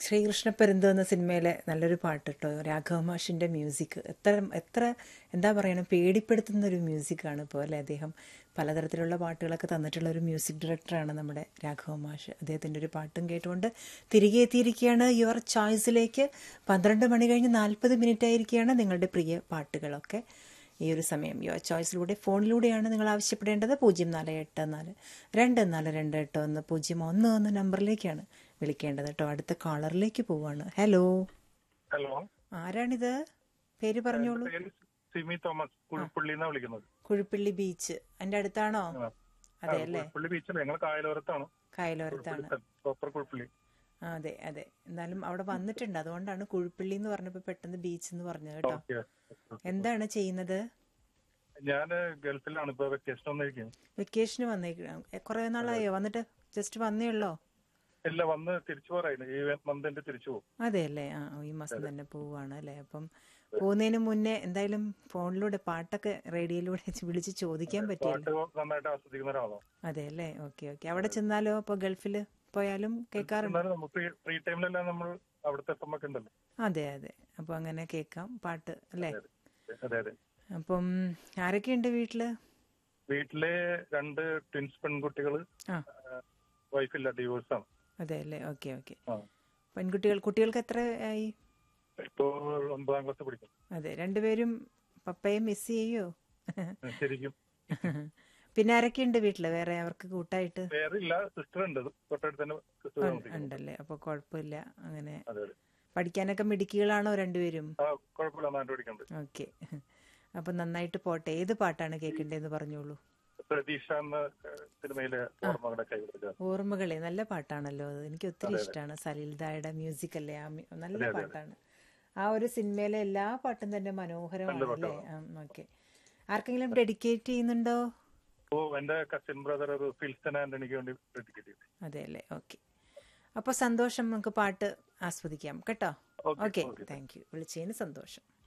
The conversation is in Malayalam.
ശ്രീകൃഷ്ണപെരുന്ത് എന്ന സിനിമയിലെ നല്ലൊരു പാട്ട് കേട്ടോ രാഘവ മാഷിൻ്റെ മ്യൂസിക് എത്ര എത്ര എന്താ പറയുക പേടിപ്പെടുത്തുന്ന ഒരു മ്യൂസിക്കാണ് ഇപ്പോൾ അല്ലേ അദ്ദേഹം പലതരത്തിലുള്ള പാട്ടുകളൊക്കെ തന്നിട്ടുള്ള ഒരു മ്യൂസിക് ഡയറക്ടറാണ് നമ്മുടെ രാഘവ മാഷ് അദ്ദേഹത്തിൻ്റെ ഒരു പാട്ടും കേട്ടുകൊണ്ട് തിരികെ എത്തിയിരിക്കുകയാണ് യുവർ ചോയ്സിലേക്ക് പന്ത്രണ്ട് മണി കഴിഞ്ഞ് നാൽപ്പത് മിനിറ്റ് ആയിരിക്കുകയാണ് നിങ്ങളുടെ പ്രിയ പാട്ടുകളൊക്കെ ഈ ഒരു സമയം യുവർ ചോയ്സിലൂടെ ഫോണിലൂടെയാണ് നിങ്ങൾ ആവശ്യപ്പെടേണ്ടത് പൂജ്യം നാല് എട്ട് നാല് രണ്ട് നാല് രണ്ട് എട്ട് ഒന്ന് പൂജ്യം ഒന്ന് ഒന്ന് നമ്പറിലേക്കാണ് വിളിക്കേണ്ടത് കേട്ടോ അടുത്ത കോളറിലേക്ക് പോവാണ് ഹലോ ഹലോ ആരാണിത് പേര് പറഞ്ഞോളൂ പേര് സിമി തോമസ് കുഴിപ്പള്ളി എന്നാ വിളിക്കുന്നത് കുഴിപ്പള്ളി ബീച്ച് എൻ്റെ അടുത്താണോ ആ. അതെ ആ, അല്ലേ കുഴിപ്പള്ളി ബീച്ചല്ല ഞങ്ങൾ കായലോരത്താണ് കായലോരത്താണ് പ്രോപ്പർ കുഴിപ്പള്ളി ആ, അതെ അതെ എന്നാലും അവിടെ വന്നിട്ടുണ്ട് അതുകൊണ്ടാണ് കുഴിപ്പള്ളി എന്ന് പറഞ്ഞപ്പോൾ പെട്ടെന്ന് ബീച്ച് എന്ന് പറഞ്ഞത് കേട്ടോ ഓക്കെ എന്താണ് ചെയ്യുന്നത് ഞാൻ ഗൾഫിലാണ് ഇപ്പൊ വെക്കേഷൻ വന്നിരിക്കുന്നത് വെക്കേഷന് വന്നേക്കണം കുറെ നാളായോ വന്നിട്ട് ജസ്റ്റ് വന്നേ ഉള്ളോ ഇല്ല വന്ന് തിരിച്ചു പോരായിരുന്നു ഈ മന്തിന്റെ തിരിച്ചു പോകും അതെ അല്ലേ ആ ഈ മാസം തന്നെ പോവാണ് അല്ലേ അപ്പം പോകുന്നതിന് മുന്നേ എന്തായാലും ഫോണിലൂടെ പാട്ടൊക്കെ റേഡിയോയിലൂടെ വിളിച്ച് ചോദിക്കാൻ പറ്റിയല്ലോ പാട്ട് നന്നായിട്ട് ആസ്വദിക്കുന്ന ഒരാളാണ് അതെ അല്ലേ ഓക്കെ ഓക്കെ അവിടെ ചെന്നാലോ അപ്പോൾ ഗൾഫിൽ പോയാലും കേൾക്കാറുണ്ട് എന്നാലും നമുക്ക് ഫ്രീ ടൈമിലെല്ലാം നമ്മൾ അവിടുത്തെ എഫ് എം ഒക്കെ ഉണ്ടല്ലോ അതെ അതെ അപ്പോൾ അങ്ങനെ കേൾക്കാം പാട്ട് അല്ലേ അതെ അതെ അപ്പം ആരൊക്കെയുണ്ട് വീട്ടിൽ വീട്ടിലെ രണ്ട് ട്വിൻസ് പെൺകുട്ടികള് ആ വൈഫില്ല ഡിവോഴ്സ് ആണ് അതെ അല്ലേ ഓക്കെ ഓക്കെ ആ. പെൺകുട്ടികൾ കുട്ടികൾക്ക് എത്ര ആയി ഇപ്പോ ഒമ്പതാം ക്ലാസ് പഠിക്കും അതെ രണ്ടുപേരും പപ്പയെ മിസ് ചെയ്യോ ശരിക്കും പിന്നെ ആരൊക്കെയുണ്ട് വീട്ടിൽ വേറെ അവർക്ക് കൂട്ടായിട്ട് വേറെ ഇല്ല സിസ്റ്റർ ഉണ്ട് തൊട്ടടുത്ത് തന്നെ സിസ്റ്റർ താമസിക്കുന്നു ഉണ്ടല്ലേ അപ്പോൾ കുഴപ്പമില്ല അങ്ങനെ അതെ അതെ പഠിക്കാനൊക്കെ മിടുക്കികളാണോ രണ്ടുപേരും ആ കുഴപ്പമില്ല നന്നായിട്ട് പഠിക്കുന്നുണ്ട് ഓക്കെ അപ്പം നന്നായിട്ട് പോട്ടെ ഏത് പാട്ടാണ് കേൾക്കേണ്ടതെന്ന് പറഞ്ഞോളൂ പ്രതീക്ഷ എന്ന ഏഹ്, സിനിമയിലെ ഓർമ്മകളുടെ കൈവിടുക ഓർമ്മകളെ നല്ല പാട്ടാണല്ലോ അത് എനിക്ക് ഒത്തിരി ഇഷ്ടമാണ് സലീൽദായുടെ മ്യൂസിക് അല്ലേ ആ മ്യൂ- നല്ല പാട്ടാണ് ആ ഒരു സിനിമയിലെ എല്ലാ പാട്ടും തന്നെ മനോഹരമാണ് അല്ലേ ഓക്കെ ആർക്കെങ്കിലും ഡെഡിക്കേറ്റ് ചെയ്യുന്നുണ്ടോ ഓ എന്റെ കസിൻ ബ്രദർ ഒരു ഫിൽസൺ ആന്റണിക്ക് വേണ്ടി ഡെഡിക്കേറ്റ് ചെയ്തു അതെ അല്ലേ ഓക്കെ അപ്പോൾ സന്തോഷം നമുക്ക് പാട്ട് ആസ്വദിക്കാം കേട്ടോ Okay, okay okay. Thank you വിളിച്ചതിന് സന്തോഷം